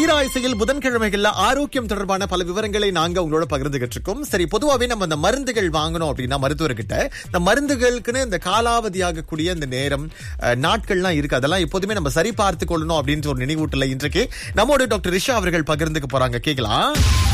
தீராயசையில் புதன்கிழமைகள்ல ஆரோக்கியம் தொடர்பான பல விவரங்களை நாங்க உங்களோட பகிர்ந்துகிட்டு இருக்கோம் சரி பொதுவாவே நம்ம இந்த மருந்துகள் வாங்கணும் அப்படின்னா மருத்துவர்கிட்ட இந்த மருந்துகளுக்குன்னு இந்த காலாவதியாகக்கூடிய இந்த நேரம் அஹ், நாட்கள்லாம் இருக்கு அதெல்லாம் எப்போதுமே நம்ம சரி பார்த்து கொள்ளணும் அப்படின்ற ஒரு நினைவூட்டல இன்றைக்கு நம்மோட டாக்டர் ரிஷா அவர்கள் பகிர்ந்துக்க போறாங்க கேக்கலாம்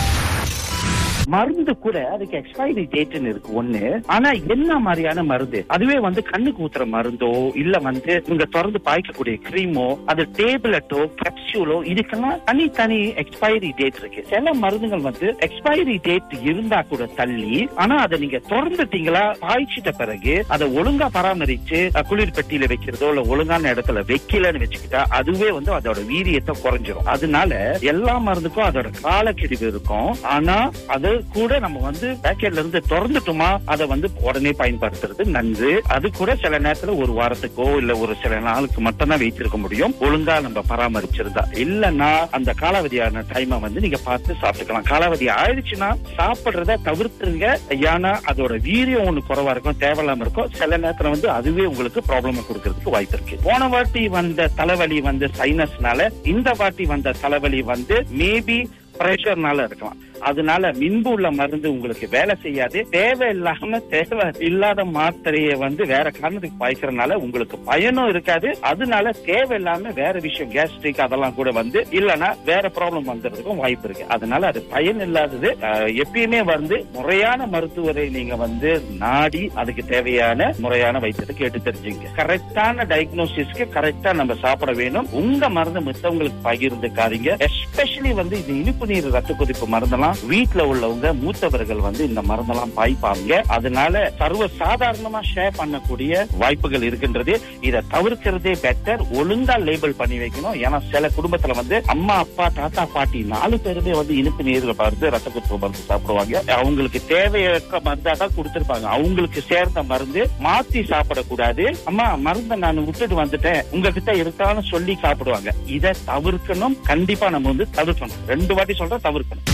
மருந்து கூட அதுக்கு எக்ஸ்பைரி டேட்னு இருக்கு ஒண்ணு ஆனா என்ன மாதிரியான மருந்து அதுவே வந்து கண்ணுக்கு ஊத்துற மருந்தோ இல்ல வந்து நீங்க திறந்து பாய்க்கக்கூடிய கிரீமோ அது டேப்லெட்டோ கேப்சூலோ இதுக்கெல்லாம் தனித்தனி எக்ஸ்பைரி டேட் இருக்கு சில மருந்துகள் வந்து எக்ஸ்பைரி டேட் இருந்தா கூட தள்ளி ஆனா அதை நீங்க திறந்துட்டீங்களா பாய்ச்சிட்ட பிறகு அதை ஒழுங்கா பராமரிச்சு அஹ், குளிர் பெட்டியில வைக்கிறதோ இல்ல ஒழுங்கான இடத்துல வைக்கலன்னு வச்சுக்கிட்டா அதுவே வந்து அதோட வீரியத்தை குறைஞ்சிரும் அதனால எல்லா மருந்துக்கும் அதோட காலக்கெடுவு இருக்கும் ஆனா அது கூட நம்ம வந்து பேக்கெட்ல இருந்து திறந்துட்டோமா அதை வந்து உடனே பயன்படுத்துறது நன்று அது கூட சில நேரத்துல ஒரு வாரத்துக்கோ இல்ல ஒரு சில நாளுக்கு மட்டும் தான் வைத்திருக்க முடியும் ஒழுங்கா நம்ம பராமரிச்சிருந்தா இல்லன்னா அந்த காலாவதியான டைமை வந்து நீங்க பார்த்து சாப்பிட்டுக்கலாம் காலாவதி ஆயிடுச்சுன்னா சாப்பிடுறத தவிர்த்துருங்க ஏன்னா அதோட வீரியம் ஒண்ணு குறைவா இருக்கும் தேவையில்லாம இருக்கும் சில நேரத்துல வந்து அதுவே உங்களுக்கு ப்ராப்ளம் கொடுக்கறதுக்கு வாய்ப்பு இருக்கு போன வாட்டி வந்த தலைவலி வந்து சைனஸ்னால இந்த வாட்டி வந்த தலைவலி வந்து மேபி பிரஷர்னால இருக்கலாம் அதனால மின்பு உள்ள மருந்து உங்களுக்கு வேலை செய்யாது தேவையில்லாம தேவை இல்லாத மாத்திரையை வந்து வேற காரணத்துக்கு பாய்க்கிறதுனால உங்களுக்கு பயனும் இருக்காது அதனால தேவையில்லாம வேற விஷயம் கேஸ்ட்ரிக் அதெல்லாம் கூட வந்து இல்லைன்னா வேற ப்ராப்ளம் வந்துறதுக்கும் வாய்ப்பு இருக்கு அதனால அது பயன் இல்லாதது அஹ், எப்பயுமே வந்து முறையான மருத்துவரை நீங்க வந்து நாடி அதுக்கு தேவையான முறையான வைத்தியத்தை கேட்டு தெரிஞ்சுங்க கரெக்டான டயக்னோசிஸ்க்கு கரெக்டா நம்ம சாப்பிட வேணும் உங்க மருந்து மித்தவங்களுக்கு பகிர்ந்துக்காதீங்க எஸ்பெஷலி வந்து இந்த இனிப்பு நீர் ரத்த கொதிப்பு மருந்தெல்லாம் வீட்ல உள்ளவங்க மூத்தவர்கள் வந்து இந்த மருந்தெல்லாம் பாய்ப்பாங்க அதனால சர்வ சாதாரணமா ஷேர் பண்ணக்கூடிய வாய்ப்புகள் இருக்கின்றது இதை தவிர்க்கிறதே பெட்டர் ஒழுங்கா லேபிள் பண்ணி வைக்கணும் ஏன்னா சில குடும்பத்துல வந்து அம்மா அப்பா தாத்தா பாட்டி நாலு பேருமே வந்து இனிப்பு நீர்ல மருந்து ரத்த கொதிப்பு மருந்து சாப்பிடுவாங்க அவங்களுக்கு தேவையற்ற மருந்தா தான் கொடுத்திருப்பாங்க அவங்களுக்கு சேர்ந்த மருந்து மாத்தி சாப்பிடக்கூடாது அம்மா மருந்தை நான் விட்டுட்டு வந்துட்டேன் உங்ககிட்ட இருக்கான்னு சொல்லி சாப்பிடுவாங்க இதை தவிர்க்கணும் கண்டிப்பா நம்ம வந்து தவிர்க்கணும் ரெண்டு வாட்டி சொல்ற தவிர்க்கணும்